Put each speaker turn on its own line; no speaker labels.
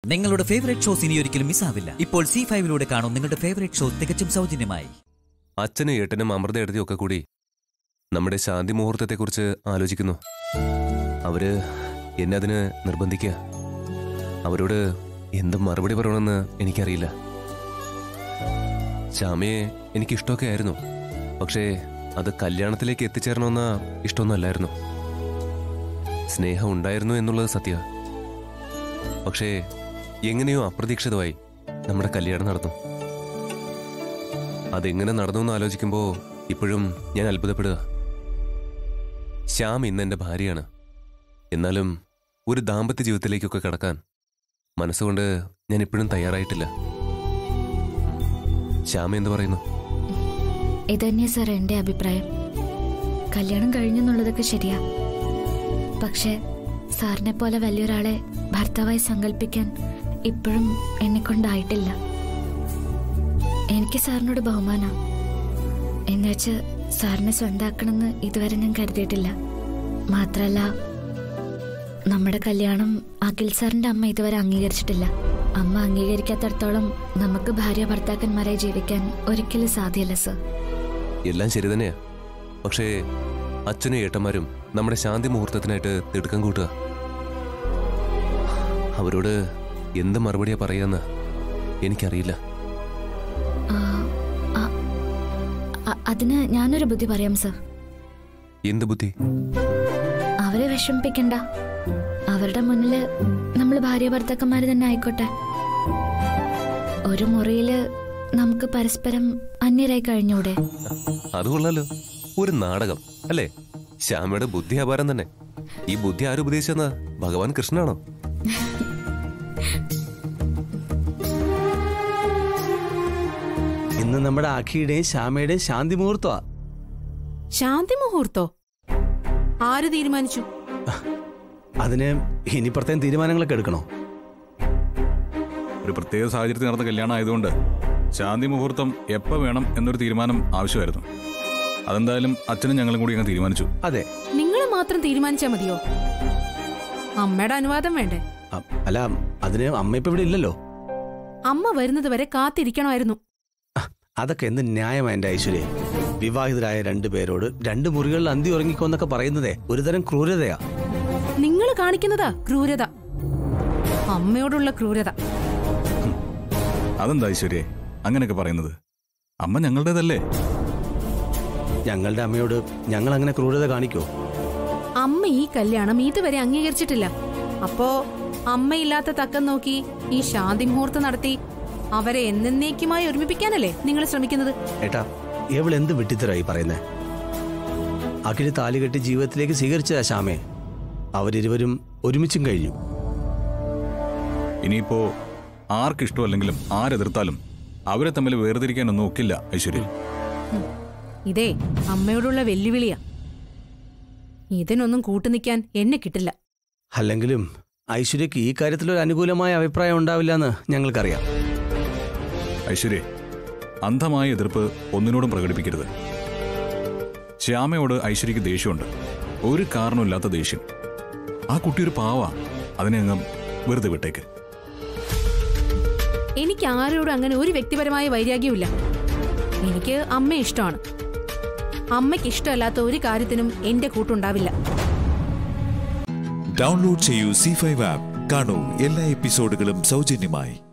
നിങ്ങളുടെ favourite shows ഇനി ഒരിക്കലും മിസ്സാവില്ല ഇപ്പോൾ സി ഫൈവിലൂടെ കാണും നിങ്ങളുടെ ഫേവറേറ്റ് ഷോ തികച്ചും സൗജന്യമായി
അച്ഛനും ഏട്ടനും അമൃത എടുത്തിയും ഒക്കെ കൂടി നമ്മുടെ ശാന്തി മുഹൂർത്തത്തെക്കുറിച്ച് ആലോചിക്കുന്നു അവര് എന്നെ അതിന് നിർബന്ധിക്കുക അവരോട് എന്ത് മറുപടി പറയണമെന്ന് എനിക്കറിയില്ല ശ്യാമയെ എനിക്കിഷ്ടമൊക്കെ ആയിരുന്നു പക്ഷേ അത് കല്യാണത്തിലേക്ക് എത്തിച്ചേരണമെന്ന ഇഷ്ടമൊന്നും അല്ലായിരുന്നു സ്നേഹം ഉണ്ടായിരുന്നു എന്നുള്ളത് സത്യ പക്ഷേ എങ്ങനെയോ അപ്രതീക്ഷിതമായി നമ്മുടെ കല്യാണം നടന്നു അതെങ്ങനെ നടന്നു എന്ന് ആലോചിക്കുമ്പോൾ ഇപ്പോഴും ഞാൻ അത്ഭുതപ്പെടുക ശ്യാം ഇന്ന് എൻ്റെ ഭാര്യയാണ് എന്നാലും ഒരു ദാമ്പത്യ ജീവിതത്തിലേക്കൊക്കെ കടക്കാൻ മനസ്സുകൊണ്ട് ഞാൻ ഇപ്പോഴും തയ്യാറായിട്ടില്ല ശ്യാം എന്ത് പറയുന്നു
ഇതന്നെയാ സാർ എൻ്റെ അഭിപ്രായം കല്യാണം കഴിഞ്ഞെന്നുള്ളതൊക്കെ ശരിയാ പക്ഷെ സാറിനെ പോലെ വലിയൊരാളെ ഭർത്താവായി സങ്കല്പിക്കാൻ ഇപ്പോഴും എന്നെ കൊണ്ടായിട്ടില്ല എനിക്ക് സാറിനോട് ബഹുമാന എന്നുവെച്ച് സാറിനെ സ്വന്താക്കണമെന്ന് ഇതുവരെ ഞാൻ കരുതിയിട്ടില്ല മാത്രല്ല നമ്മുടെ കല്യാണം അഖിൽ സാറിന്റെ അമ്മ ഇതുവരെ അംഗീകരിച്ചിട്ടില്ല അമ്മ അംഗീകരിക്കാത്തടത്തോളം നമുക്ക് ഭാര്യ ഭർത്താക്കന്മാരായി ജീവിക്കാൻ ഒരിക്കലും സാധ്യമല്ല സർ
എല്ലാം ശരി തന്നെയാ പക്ഷേ അച്ഛനും ഏട്ടന്മാരും നമ്മുടെ ശാന്തി മുഹൂർത്തത്തിനായിട്ട് തിടുക്കം കൂട്ടുക അവരോട് എന്ത് മറുപടിയാ പറയാന്ന് എനിക്കറിയില്ല
ആ, ആ, അ- അതിന് ഞാനൊരു ബുദ്ധി പറയാം സർ
എന്ത് ബുദ്ധി
അവരെ വിഷമിപ്പിക്കണ്ട അവരുടെ മുന്നില് നമ്മൾ ഭാര്യ ഭർത്താക്കന്മാര് തന്നെ ആയിക്കോട്ടെ ഒരു മുറിയില് നമുക്ക് പരസ്പരം അന്യരായി കഴിഞ്ഞൂടെ
അത് കൊള്ളാലോ ഒരു നാടകം അല്ലേ ശ്യാമയുടെ ബുദ്ധി അപാരം തന്നെ ഈ ബുദ്ധി ആര് ഉപദേശിച്ചെന്ന ഭഗവാൻ കൃഷ്ണനാണോ
ഇന്ന് നമ്മുടെ അഖിയുടെയും ശ്യാമയുടെയും ശാന്തി മുഹൂർത്തമാ
ശാന്തി മുഹൂർത്തോ ആര് തീരുമാനിച്ചു
അതിന് ഇനി പ്രത്യേകം തീരുമാനങ്ങളൊക്കെ എടുക്കണോ
ഒരു പ്രത്യേക സാഹചര്യത്തിൽ നടന്ന കല്യാണം ആയതുകൊണ്ട് ശാന്തി മുഹൂർത്തം എപ്പോൾ വേണം എന്നൊരു തീരുമാനം ആവശ്യമായിരുന്നു അതെന്തായാലും അച്ഛനും ഞങ്ങളും കൂടി അങ്ങ് തീരുമാനിച്ചു
അതെ
നിങ്ങൾ മാത്രം തീരുമാനിച്ചാ മതിയോ അമ്മയുടെ അനുവാദം വേണ്ടേ
അ- അല്ല അതിന് അമ്മ ഇപ്പൊ ഇവിടെ ഇല്ലല്ലോ
അമ്മ വരുന്നത് വരെ കാത്തിരിക്കണമായിരുന്നു
അതൊക്കെ എന്ത് ന്യായമാ എന്റെ ഐശ്വര്യ വിവാഹിതരായ രണ്ടു പേരോട് രണ്ട് മുറികളിൽ അന്തി ഉറങ്ങിക്കോന്നൊക്കെ പറയുന്നതേ ഒരുതരം ക്രൂരതയാ
നിങ്ങൾ കാണിക്കുന്നതാ ക്രൂരത അമ്മയോടുള്ള ക്രൂരത
അതെന്താ ഐശ്വര്യേ അങ്ങനെയൊക്കെ പറയുന്നത് അമ്മ ഞങ്ങളുടേതല്ലേ
ഞങ്ങളുടെ അമ്മയോട് ഞങ്ങൾ അങ്ങനെ ക്രൂരത കാണിക്കോ
അമ്മ ഈ കല്യാണം ഇതുവരെ അംഗീകരിച്ചിട്ടില്ല അപ്പോ അമ്മയില്ലാത്ത തക്കം നോക്കി ഈ ശാന്തി മുഹൂർത്തം നടത്തി അവരെ എന്നേക്കുമായി ഒരുമിപ്പിക്കാനല്ലേ നിങ്ങൾ ശ്രമിക്കുന്നത്
ഏട്ടാ എവൾ എന്ത് വിട്ടിത്തരായി പറയുന്നേ അഖില് താലികെട്ടി ജീവിതത്തിലേക്ക് സ്വീകരിച്ചതാ ശ്യാമേ അവരിരുവരും ഒരുമിച്ചും കഴിഞ്ഞു
ഇനിയിപ്പോ ആർക്കിഷ്ടമല്ലെങ്കിലും ആരെതിർത്താലും അവരെ തമ്മിൽ വേർതിരിക്കാനൊന്നും ഒക്കില്ല ഐശ്വര്യ
ഇതേ അമ്മയോടുള്ള വെല്ലുവിളിയാ ഇതിനൊന്നും കൂട്ടുനിൽക്കാൻ എന്നെ കിട്ടില്ല
അല്ലെങ്കിലും ഐശ്വര്യക്ക് ഈ കാര്യത്തിൽ ഒരു അനുകൂലമായ അഭിപ്രായം ഉണ്ടാവില്ല എന്ന് ഞങ്ങൾക്കറിയാം
ഐശ്വര്യ അന്ധമായ എതിർപ്പ് ഒന്നിനോടും പ്രകടിപ്പിക്കരുത് ശ്യാമയോട് ഐശ്വര്യക്ക് ദേഷ്യമുണ്ട് ഒരു കാരണമില്ലാത്ത ദേഷ്യം ആ കുട്ടി ഒരു പാവാ അതിനെ അങ്ങ് വെറുതെ വിട്ടേക്ക്
എനിക്ക് ആരോടും അങ്ങനെ ഒരു വ്യക്തിപരമായ വൈരാഗ്യമില്ല എനിക്ക് അമ്മയെ ഇഷ്ടമാണ് അമ്മയ്ക്ക് ഇഷ്ടമല്ലാത്ത ഒരു കാര്യത്തിനും എന്റെ കൂട്ടുണ്ടാവില്ല
ഡൗൺലോഡ് ചെയ്യൂ സി ഫൈവ് ആപ്പ് കാണൂ എല്ലാ എപ്പിസോഡുകളും സൗജന്യമായി